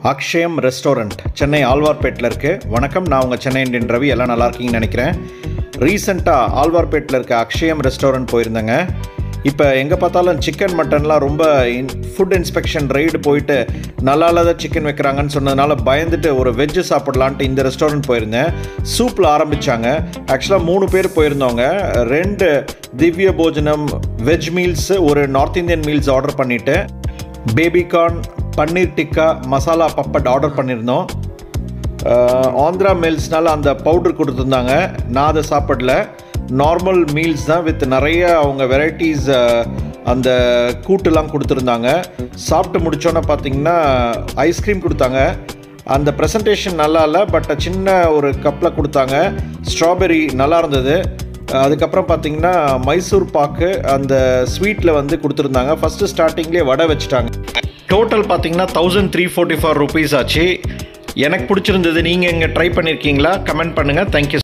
அக்ஷயம் restaurant Chennai ஆழ்வார்பேட்டில் இருக்குது வணக்கம் நான் உங்கள் சென்னை இண்டியன் ரவி எல்லாம் நல்லா இருக்கீங்கன்னு நினைக்கிறேன் ரீசெண்டாக ஆழ்வார்பேட்டில் இருக்க அக்ஷயம் ரெஸ்டாரண்ட் போயிருந்தேங்க இப்போ எங்கே பார்த்தாலும் சிக்கன் மட்டன்லாம் ரொம்ப இன் ஃபுட் இன்ஸ்பெக்ஷன் ரைடு போயிட்டு நல்லா இல்லாத சிக்கன் வைக்கிறாங்கன்னு சொன்னதுனால பயந்துட்டு ஒரு வெஜ்ஜு சாப்பிடலான்ட்டு இந்த ரெஸ்டாரண்ட் போயிருந்தேன் சூப்பில் ஆரம்பித்தாங்க ஆக்சுவலாக மூணு பேர் போயிருந்தவங்க ரெண்டு திவ்ய போஜனம் வெஜ் மீல்ஸ் ஒரு நார்த் இந்தியன் மீல்ஸ் ஆர்டர் பண்ணிவிட்டு பேபிகார்ன் பன்னீர் டிக்கா மசாலா பப்பட் ஆர்டர் பண்ணியிருந்தோம் அஹ், ஆந்திரா மீல்ஸ்னால அந்த பவுடர் கொடுத்துருந்தாங்க நான் அதை சாப்பிடல நார்மல் மீல்ஸ் தான் வித் நிறைய அவங்க வெரைட்டிஸ் அந்த கூட்டுலாம் கொடுத்துருந்தாங்க சாப்பிட்டு முடிச்சோன்னே பார்த்தீங்கன்னா ஐஸ்கிரீம் கொடுத்தாங்க அந்த ப்ரெசன்டேஷன் நல்லா இல்லை பட் சின்ன ஒரு கப்பில் கொடுத்தாங்க ஸ்ட்ராபெரி நல்லா இருந்தது அதுக்கப்புறம் பார்த்தீங்கன்னா மைசூர் பாக்கு அந்த ஸ்வீட்டில் வந்து கொடுத்துருந்தாங்க ஃபஸ்ட்டு ஸ்டார்டிங்லேயே வடை வச்சுட்டாங்க டோட்டல் பார்த்தீங்கன்னா thousand three forty four rupees ஆச்சு எனக்கு பிடிச்சிருந்தது நீங்கள் இங்கே ட்ரை பண்ணியிருக்கீங்களா கமெண்ட் பண்ணுங்கள் தேங்க்யூ